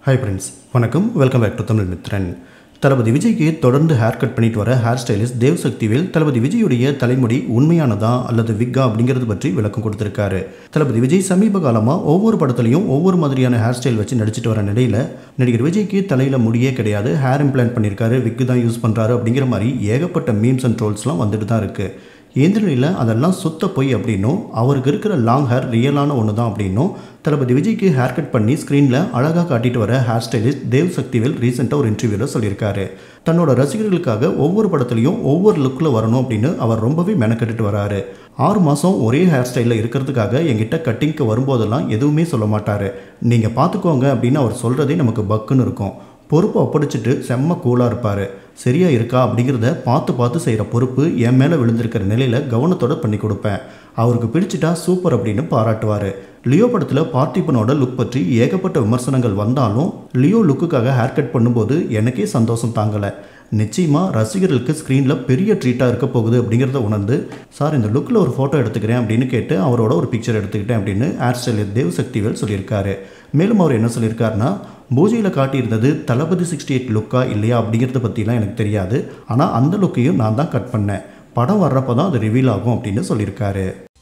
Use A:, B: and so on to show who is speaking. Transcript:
A: hi friends வணக்கம் welcome back to Tamil Mithran Thalapathy விஜய்க்கு தொடர்ந்து ஹேர் கட் பண்ணிட்டு வர ஹேர் ஸ்டைலிஸ்ட் தேவ் சக்திவேல் தளபதி விஜயுடைய தலைமுடி உண்மையானதா அல்லது விக்கா அப்படிங்கிறது பற்றி விளக்கம் கொடுத்திருக்காரு தளபதி விஜய் சமீப காலமாக ஒவ்வொரு படத்துலையும் ஒவ்வொரு மாதிரியான ஹேர் ஸ்டைல் வச்சு நடிச்சிட்டு வர நிலையில் நடிகர் விஜய்க்கு தலையில் முடியே கிடையாது ஹேர் இம்ப்ளான்ட் பண்ணியிருக்காரு விக்கு தான் யூஸ் பண்ணுறாரு அப்படிங்கிற மாதிரி ஏகப்பட்ட மீம்ஸ் அண்ட் ட்ரோல்ஸ்லாம் வந்துட்டு தான் இருக்குது இந்த நிலையில் அதெல்லாம் சுத்த பொய் அப்படின்னும் அவருக்கு இருக்கிற லாங் ஹேர் ரியலான ஒன்று தான் அப்படின்னும் தளபதி விஜய்க்கு ஹேர் கட் பண்ணி ஸ்க்ரீனில் அழகாக காட்டிட்டு வர ஹேர் ஸ்டைலிஸ்ட் தேவ் சக்திவேல் ரீசெண்டாக ஒரு இன்டர்வியூவில் சொல்லியிருக்காரு தன்னோட ரசிகர்களுக்காக ஒவ்வொரு படத்துலையும் ஒவ்வொரு லுக்கில் வரணும் அப்படின்னு அவர் ரொம்பவே மெனக்கெட்டுட்டு வராரு ஆறு மாதம் ஒரே ஹேர் ஸ்டைலில் இருக்கிறதுக்காக என்கிட்ட கட்டிங்க்கு வரும்போதெல்லாம் எதுவுமே சொல்ல மாட்டார் நீங்கள் பார்த்துக்கோங்க அப்படின்னு அவர் சொல்கிறதே நமக்கு பக்குன்னு இருக்கும் பொறுப்பை ஒப்படைச்சிட்டு செம்ம கூலாக இருப்பார் சரியா இருக்கா அப்படிங்கிறத பார்த்து பார்த்து செய்கிற பொறுப்பு என் மேலே விழுந்திருக்கிற நிலையில் கவனத்தோடு பண்ணி கொடுப்பேன் அவருக்கு பிடிச்சிட்டா சூப்பர் அப்படின்னு பாராட்டுவார் லியோ படத்தில் பார்த்திபனோட லுக் பற்றி ஏகப்பட்ட விமர்சனங்கள் வந்தாலும் லியோ லுக்குக்காக ஹேர் கட் பண்ணும்போது எனக்கே சந்தோஷம் தாங்கலை நிச்சயமாக ரசிகர்களுக்கு ஸ்க்ரீனில் பெரிய ட்ரீட்டாக இருக்க போகுது அப்படிங்கிறத உணர்ந்து சார் இந்த லுக்கில் ஒரு ஃபோட்டோ எடுத்துக்கிறேன் அப்படின்னு கேட்டு அவரோட ஒரு பிக்சர் எடுத்துக்கிட்டேன் அப்படின்னு ஹேர் ஸ்டைலர் தேவ் சக்திவேல் சொல்லியிருக்காரு மேலும் அவர் என்ன சொல்லியிருக்காருன்னா பூஜையில் காட்டியிருந்தது தளபதி சிக்ஸ்டி எயிட் லுக்கா இல்லையா அப்படிங்கிறத பற்றிலாம் எனக்கு தெரியாது ஆனால் அந்த லுக்கையும் நான் தான் கட் பண்ணேன் படம் வர்றப்போ தான் அது ரிவீல் ஆகும் அப்படின்னு சொல்லியிருக்காரு